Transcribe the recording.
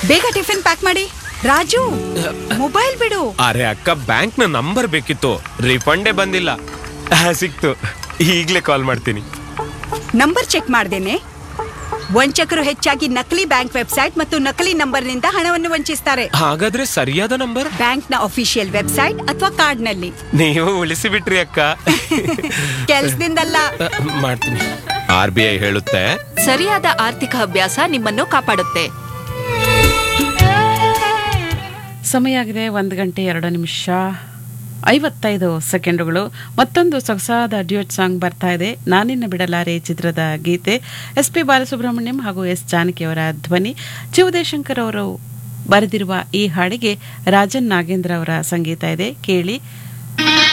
ಬೇಗ tiffin pack ಮಾಡಿ Raju mobile ಬಿಡು ಅರೆ ಅಕ್ಕ ಬ್ಯಾಂಕ್ ನ ನಂಬರ್ ಬೇಕಿತ್ತು ರಿಫಂಡೇ ಬಂದಿಲ್ಲ ಆ, ಸಿಕ್ತು ಈಗ್ಲೇ ಕಾಲ್ ಮಾಡ್ತೀನಿ ನಂಬರ್ ಚೆಕ್ ಮಾಡ್ದೇನೆ ವಂಚಕರು ಹೆಚ್ಚಾಗಿ ನಕಲಿ ಬ್ಯಾಂಕ್ ವೆಬ್ಸೈಟ್ ಮತ್ತು ನಕಲಿ ನಂಬರ್ನಿಂದ ಹಣವನ್ನು ವಂಚಿಸ್ತಾರೆ ಹಾಗಾದ್ರೆ ಸರಿಯಾದ ನಂಬರ್ ಬ್ಯಾಂಕ್ನ ಅಫಿಷಿಯಲ್ ವೆಬ್ಸೈಟ್ ಅಥವಾ ಕಾರ್ಡ್ನಲ್ಲಿ ನೀವು ಉಳಿಸಿ ಬಿಟ್ರಿ ಅಕ್ಕ ಕೆಲ್ಸದಿಂದಲ್ಲ ಆ, ಮಾಡ್ತೀನಿ ಆರ್ ಬಿ ಐ ಹೇಳುತ್ತೆ ಸರಿಯಾದ ಆರ್ಥಿಕ ಅಭ್ಯಾಸ ನಿಮ್ಮನ್ನು ಕಾಪಾಡುತ್ತೆ ಸಮಯ ಆಗಿದೆ ಒಂದು ಗಂಟೆ ಎರಡು ನಿಮಿಷ ಐವತ್ತೈದು ಸೆಕೆಂಡುಗಳು ಮತ್ತೊಂದು ಸೊಗಸಾದ ಡ್ಯೂಯಟ್ ಸಾಂಗ್ ಬರ್ತಾ ಇದೆ ನಾನಿನ್ನ ಬಿಡಲಾರೆ ಚಿತ್ರದ ಗೀತೆ ಎಸ್ ಪಿ ಬಾಲಸುಬ್ರಹ್ಮಣ್ಯಂ ಹಾಗೂ ಎಸ್ ಜಾನಕಿಯವರ ಧ್ವನಿ ಶಿವದೇಶಂಕರ್ ಅವರು ಬರೆದಿರುವ ಈ ಹಾಡಿಗೆ ರಾಜನ್ ನಾಗೇಂದ್ರ ಅವರ ಸಂಗೀತ ಇದೆ ಕೇಳಿ